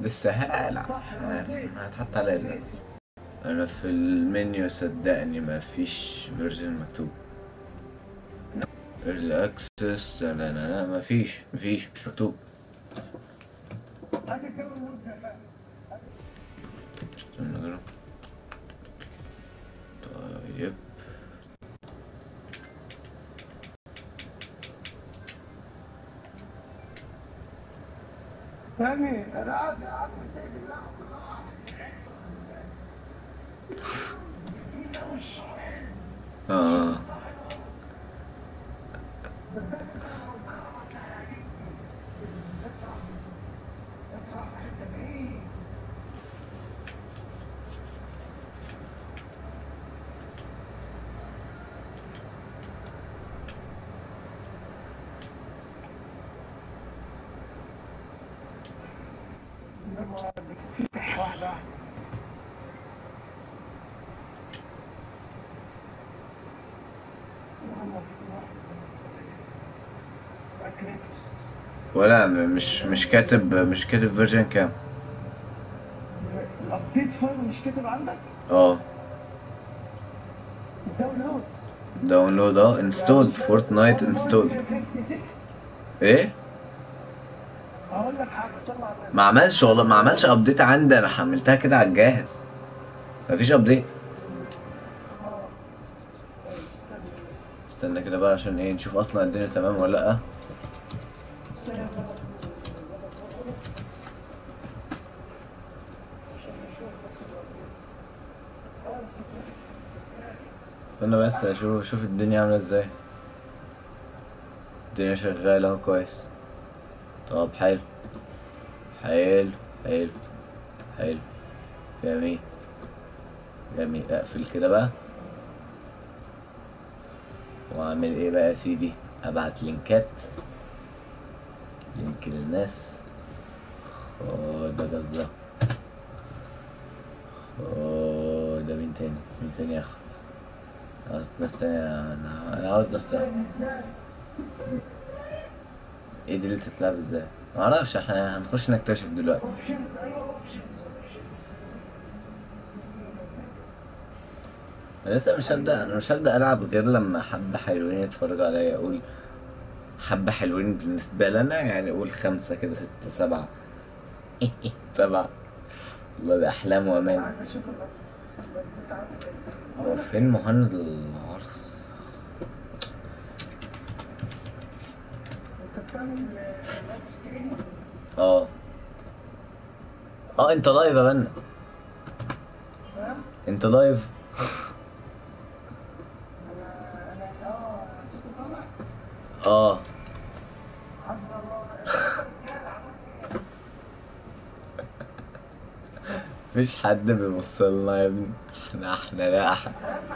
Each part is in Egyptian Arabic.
لسه هقلع هتحط على ال- انا في المنيو صدقني ما فيش فيرجن مكتوب الاكسس لا لا لا ما فيش ما فيش مش مكتوب استنى أجرب. طيب فاهمي انا قاعد قاعد اه واحده واحده ولا م- مش مش كاتب مش كاتب فيرجن كام الابديت فايل مش كاتب عندك اه داونلود داونلود اه انستولد فورتنايت انستولد 56 ايه هقول لك حاجه طلع على ما عملش والله ما عملش ابديت عندي انا حملتها كده على الجاهز مفيش ابديت استنى كده بقى عشان ايه نشوف اصلا الدنيا تمام ولا لا استنى بس اشوف شوف الدنيا عامله ازاي الدنيا شغاله اهو كويس طب حلو حلو حلو حلو جميل جميل اقفل كده بقى واعمل ايه بقى يا سيدي ابعت لينكات لينك للناس خد ده بالظبط خد ده مين تاني مين تاني ياخد عاوز ناس تانية انا انا عاوز ناس تانية ايه دي اللي تتلعب ازاي معرفش احنا هنخش نكتشف دلوقتي انا لسه مش هبدأ انا مش هبدأ العب غير لما حبة حلوين يتفرجوا عليا اقول حبة حلوين بالنسبة لنا يعني اقول خمسة كده ستة سبعة سبعة والله ده احلام وامان هو فين مهند العرس انت بتعمل اه اه انت لايف يا بنا فاهم انت لايف انا انا اه صوت طالع اه حسبي الله ونعم مفيش حد بيبص لنا يا ابني احنا احنا لا احد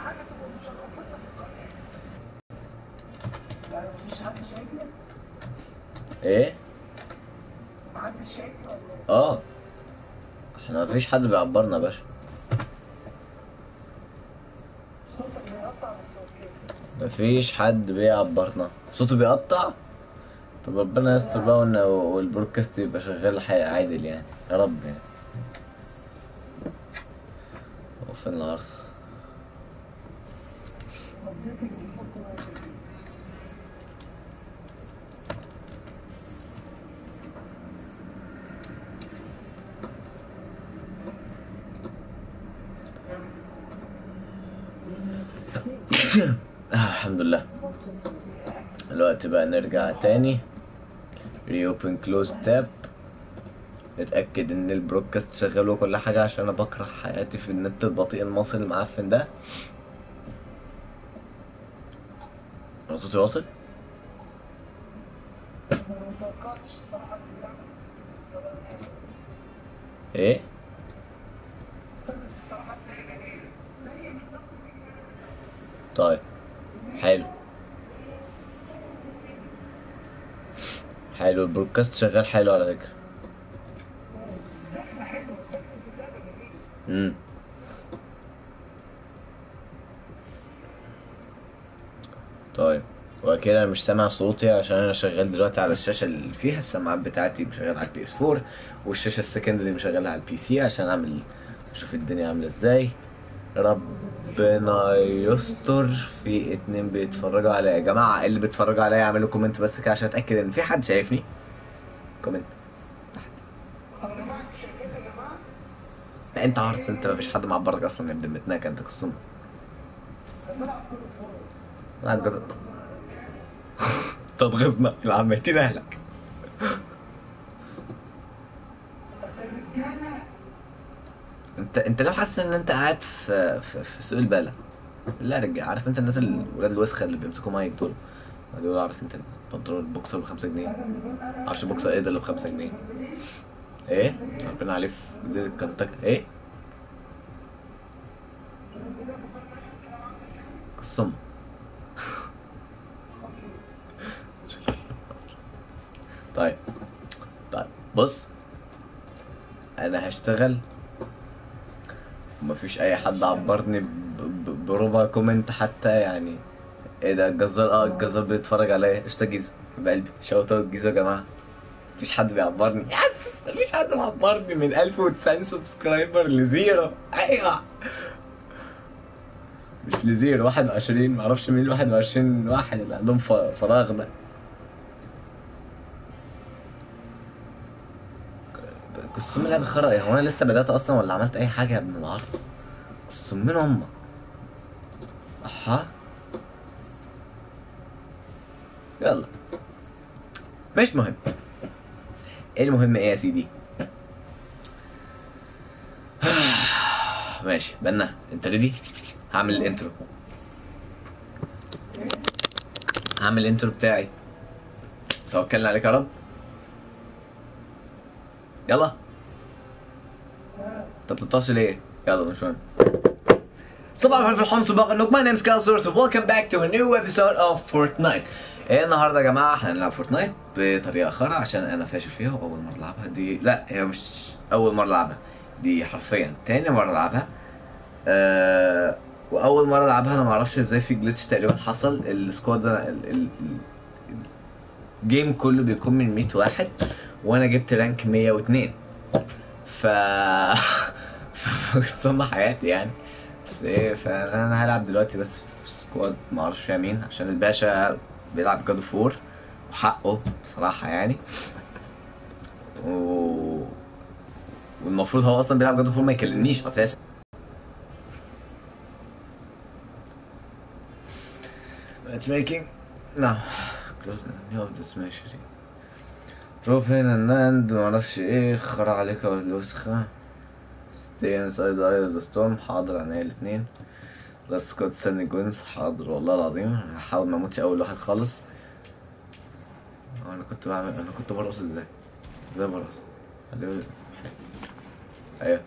يعني مفيش حد شايفني ايه محدش شايفني ولا ايه؟ اه احنا مفيش حد بيعبرنا يا باشا صوتك بيقطع بس اوكي مفيش حد بيعبرنا صوته بيقطع طب ربنا يستر بقى وإن- والبودكاست يبقى شغال حي- عادل يعني يا رب يعني هو فين العرس آه الحمد لله الوقت بقى نرجع تاني ريوبن كلوز تاب نتأكد ان البرودكاست شغال وكل حاجة عشان انا بكره حياتي في النت البطيء المصري المعفن ده انا صوتي واصل انا متوقعتش الصراحه إنه يعمل ايه الصراحه طيب حلو حلو البرودكاست شغال حلو على فكرة امم طيب كويس كده مش سامع صوتي عشان انا شغال دلوقتي على الشاشه اللي فيها السماعات بتاعتي مشغلها على البي اس 4 والشاشه السكندري مشغلها على البي سي عشان اعمل اشوف الدنيا عامله ازاي ربنا يستر في اتنين بيتفرجوا عليا يا جماعه اللي بيتفرجوا عليا اعملوا كومنت بس كده عشان اتاكد ان في حد شايفني كومنت طب يا جماعه انتوا شايفين يا جماعه؟ لا انت عارف انت مفيش حد معبرك اصلا يا ابن متناك انت كستوم بنلعب كل فور لا انت تضغطنا العمتين اهلك انت انت ليه حاسس ان انت قاعد في في, في سوق البالة لا يا رجاله عارف انت الناس الولاد الوسخه اللي بيمسكوا مايك دول دول عارف انت البنطلون البوكسر بخمسة جنيه عشان البوكسر ايه ده اللي بخمسة جنيه ايه ربنا عليه في جزيرة كنتاكي ايه قسم طيب طيب بص انا هشتغل ومفيش اي حد عبرني ب- ب- بربع كومنت حتى يعني ايه ده الجزار اه الجزار بيتفرج عليا قشطة جيزو بقلبي شوت اوت جيزو يا جماعة مفيش حد بيعبرني يس مفيش حد معبرني من 1090 سبسكرايبر لزيرو ايوه مش لزيرو 21 معرفش مين ال 21 واحد اللي عندهم ف- فراغ ده قسم لعبة خرا ايه هو انا لسه بدأت اصلا ولا عملت اي حاجة يا ابن العرس قسم مين هم اها يلا مش مهم ايه المهم ايه يا سيدي ماشي بنا انت ريدي هعمل الانترو هعمل الانترو بتاعي توكلنا عليك يا رب يلا انت بتطاش ليه يلا مش مهم صباح الخير في الحمص صباح النور my name is Kyle Source welcome back to a new episode of Fortnite ايه النهارده يا جماعه احنا هنلعب فورتنايت بطريقه خرا عشان انا فاشل فيها واول مره العبها دي لا هي مش اول مره العبها دي حرفيا تاني مره العبها أه... واول مره العبها انا معرفش ازاي في جلitch تقريبا حصل السكواد ده ال... ال... ال... الجيم كله بيكون من 100 واحد وانا جبت رانك 102 ف ثم حياتي يعني بس ايه فانا هلعب دلوقتي بس في سكواد معرفش فيها مين عشان الباشا بيلعب جاد فور وحقه بصراحة يعني و... والمفروض هو اصلا بيلعب جاد فور ما يكلمنيش اساسا matchmaking نعم ماشي بروفين الناند معرفش ايه خرا عليك ولا الوسخة stay inside the eye of the storm حاضر عينيا الاتنين بس كنت سني جوينز حاضر والله العظيم هحاول ما اموتش اول واحد خالص هو انا كنت بعمل انا كنت برقص ازاي ازاي برقص خليه- ايوه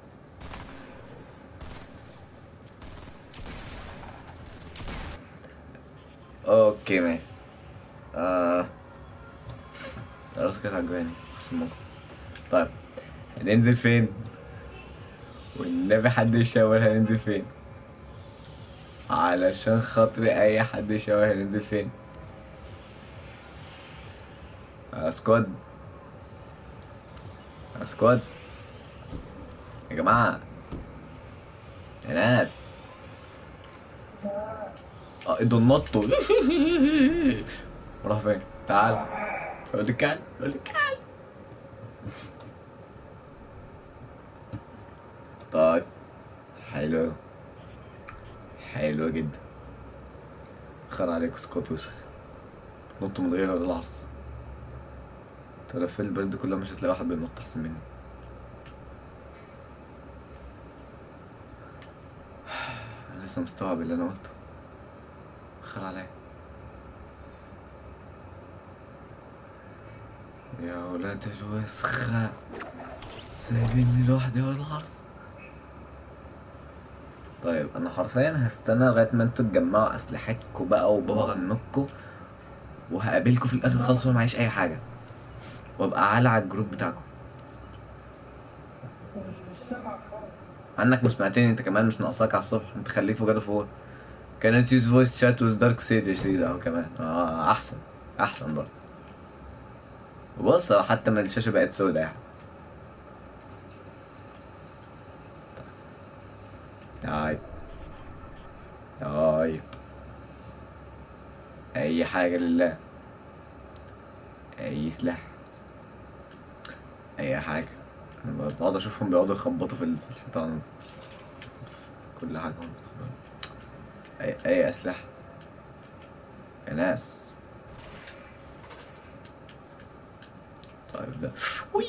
اوكي مان آه الرقصة كانت عجباني بس الموقف. طيب هننزل فين؟ والنبي حد يشاور هننزل فين؟ علشان خاطري اي حد يشاور هننزل فين؟ آه سكواد آه سكواد يا جماعة يا ناس اه دول نطوا راح فين؟ تعال قول لك تعال قول لك تعال طيب حلو حلو جدا خر عليك سكوت وسخ نط من غير ولا العرس ترى في البلد كلها مش هتلاقي واحد بينط احسن مني أنا لسه مستوعب اللي انا قلته خر عليا يا ولاد الوسخة سايبيني لوحدي ولا العرس طيب انا حرفيا هستنى لغايه ما انتوا تجمعوا اسلحتكم بقى وبابا غنكوا وهقابلكوا في الاخر خالص وانا معيش اي حاجه وابقى عالة على الجروب بتاعكم مش سامعك خالص عنك ما سمعتني انت كمان مش ناقصاك على الصبح انت خليك في جاد فور كانت يوز فويس شات ويز دارك سيج يا شديد اهو كمان اه احسن احسن برضه بص أهو حتى ما الشاشة بقت سوداء يعني طيب طيب اي حاجة لله اي سلاح اي حاجة انا بقعد اشوفهم بيقعدوا يخبطوا في ال- في الحيطان كل حاجة هم بيدخلوا. اي اي اسلحة يا ناس طيب ده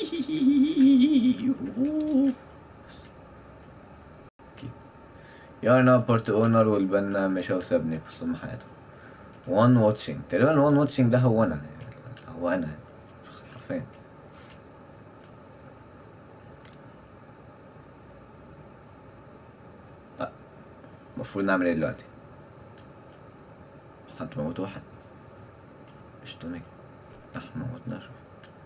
يا انا بارت اونر والبنا مشى وسابني في صم حياته وان واتشنج تقريبا وان واتشنج ده هو انا هو انا حرفيا طيب المفروض نعمل ايه دلوقتي حد موت واحد قشطة نيجي احنا موتناش واحد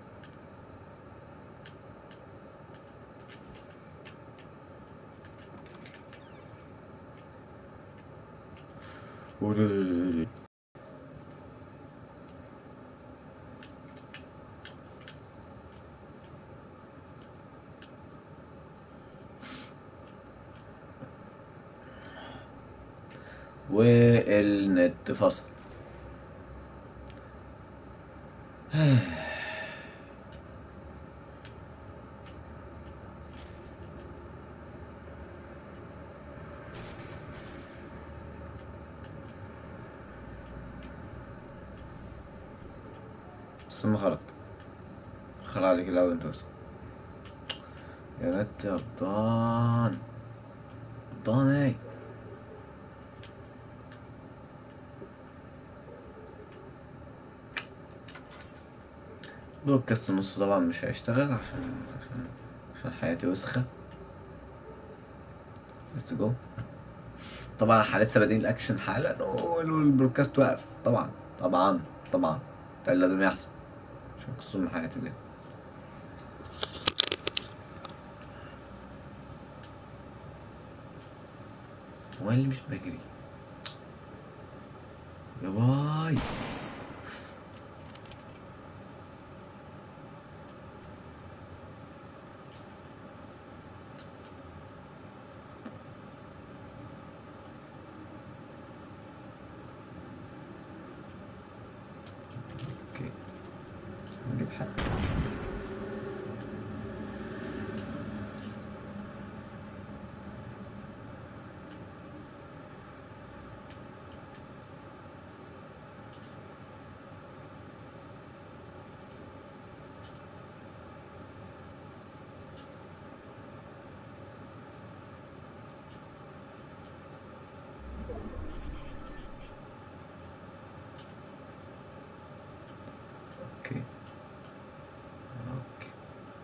والنت فصل بس ما خرج خرج عليك الأول انت بس يا نت يا بضان بضان ايه بودكاست النص طبعا مش هيشتغل عشان عشان عشان حياتي وسخة ليتس جو طبعا احنا لسه بادئين الاكشن حالا والبرودكاست واقف طبعا طبعا طبعا ده اللي لازم يحصل عشان قصة من حياتي بجد هو أنا اللي مش بجري يا باي اوكي نجيب حد اوكي اوكي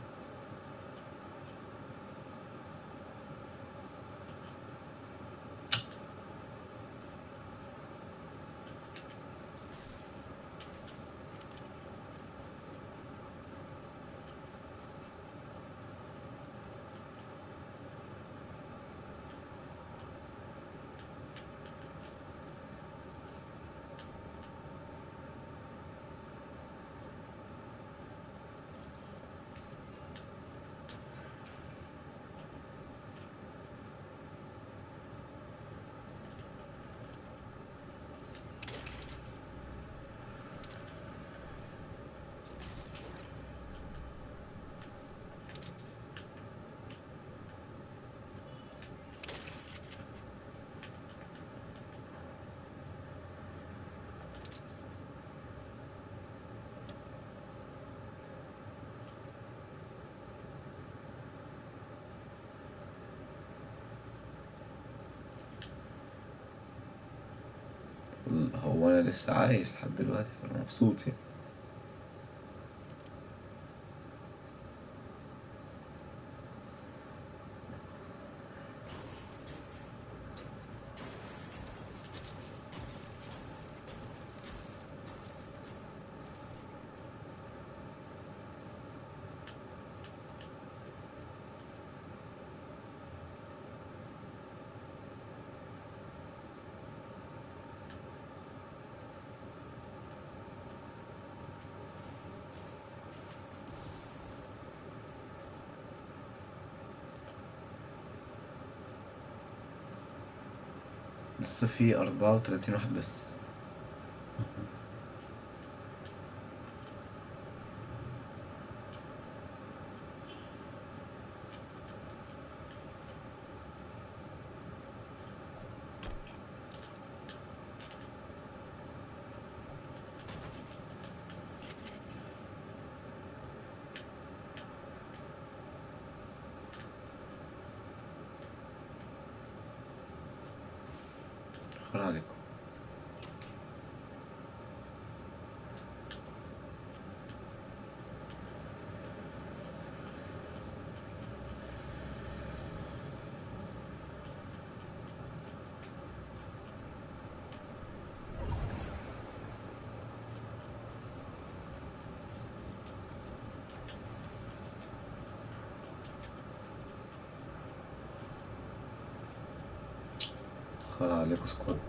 هو انا لسه عايش لحد دلوقتي فانا مبسوط يعني لسه في أربعة وتلاتين واحد بس خير عليكم خير عليكم سكوت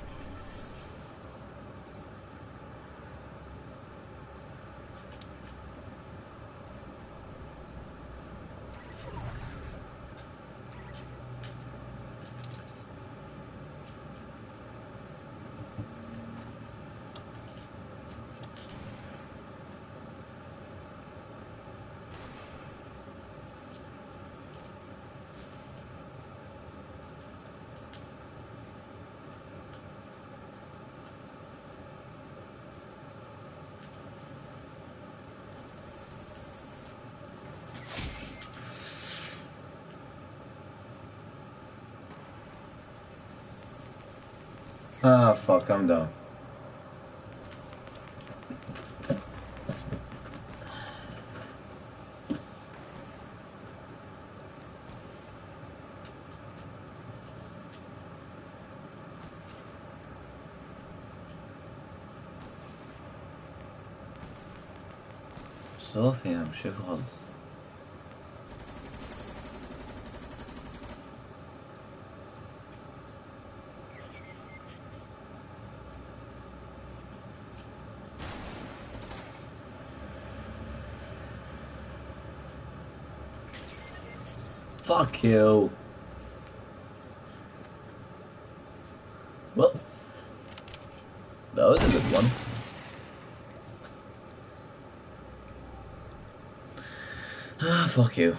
Ah, fuck, I'm down. صافي انا مش شايفه خالص Fuck you. Well, that was a good one. Ah, fuck you.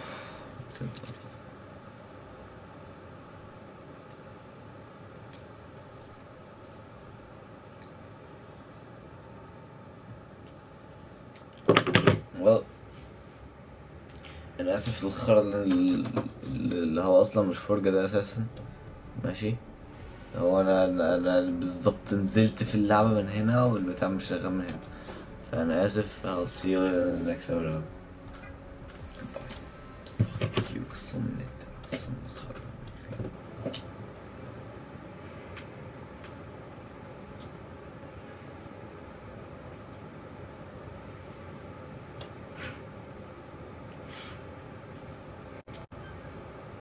Well, انا اسف الخرا اللي, اللي هو اصلا مش فرجة ده اساسا ماشي هو انا انا أنا بالظبط نزلت في اللعبة من هنا والبتاع مش شغال من هنا فانا اسف I'll see you in the next episode